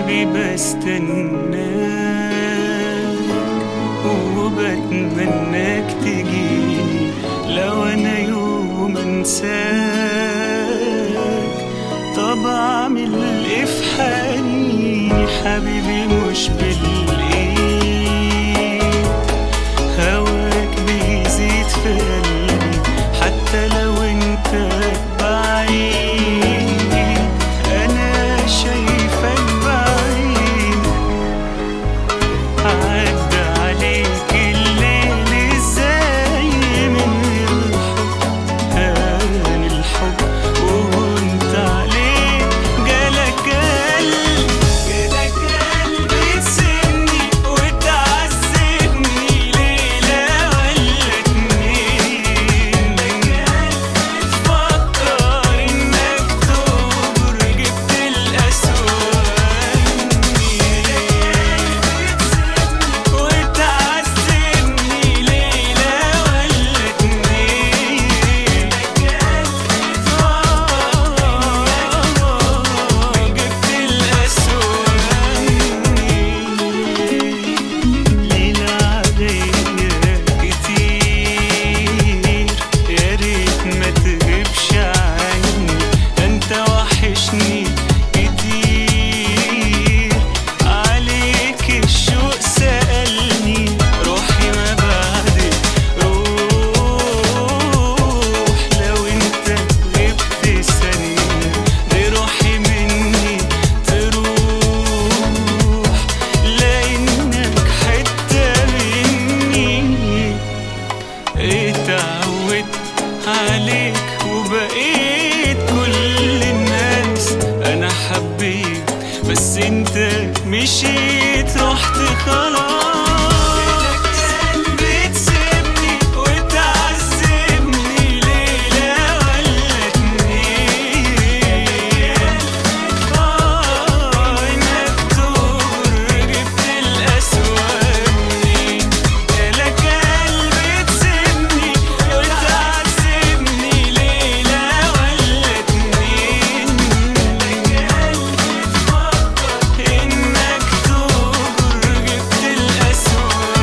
قلبي بستناك وبتمناك تجيني لو انا يوم انساك طب اعمل ايه في حنيني حبيبي مش بالايد هواك بيزيد في قلبي حتى لو انت بعيد انا شايفك بعيد عدى عليك الليل ازاي من غير حب هان الحب وانت عليك جالك قلب جالك قلب تسيبني وتعذبني ليلة ولا اتنين تفكر انك تغدر جبت الاسوان وتعذبني ليلة ولا اتنين جبت الأسوان ليلة عادية كتير يا ريت ما تغيبش عني انت وحشني كتير عليك الشوق سألني روحي ما بعدك روح لو انت غبت ثانية دي روحي مني تروح لانك حتة مني اتعودت عليك وبقيت كل الناس انا حبيت بس انت مشيت رحت خلاص بتسيبني وتعذبني ليلة ولا اتنين آه انك تغر جبت الأسوان جالك قلب تسيبني وتعذبني ليلة ولا اتنين انك تغر جبت الأسوان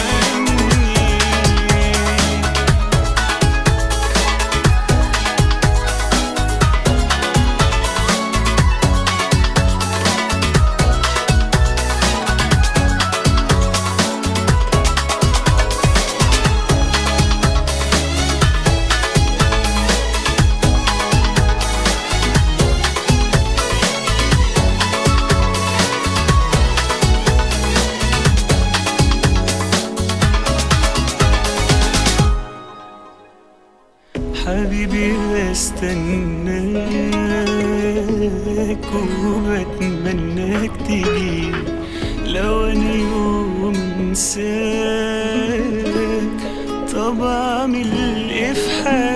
حبيبي بستناك وبتمناك تجي لو انا يوم انساك طب اعمل ايه في حياتي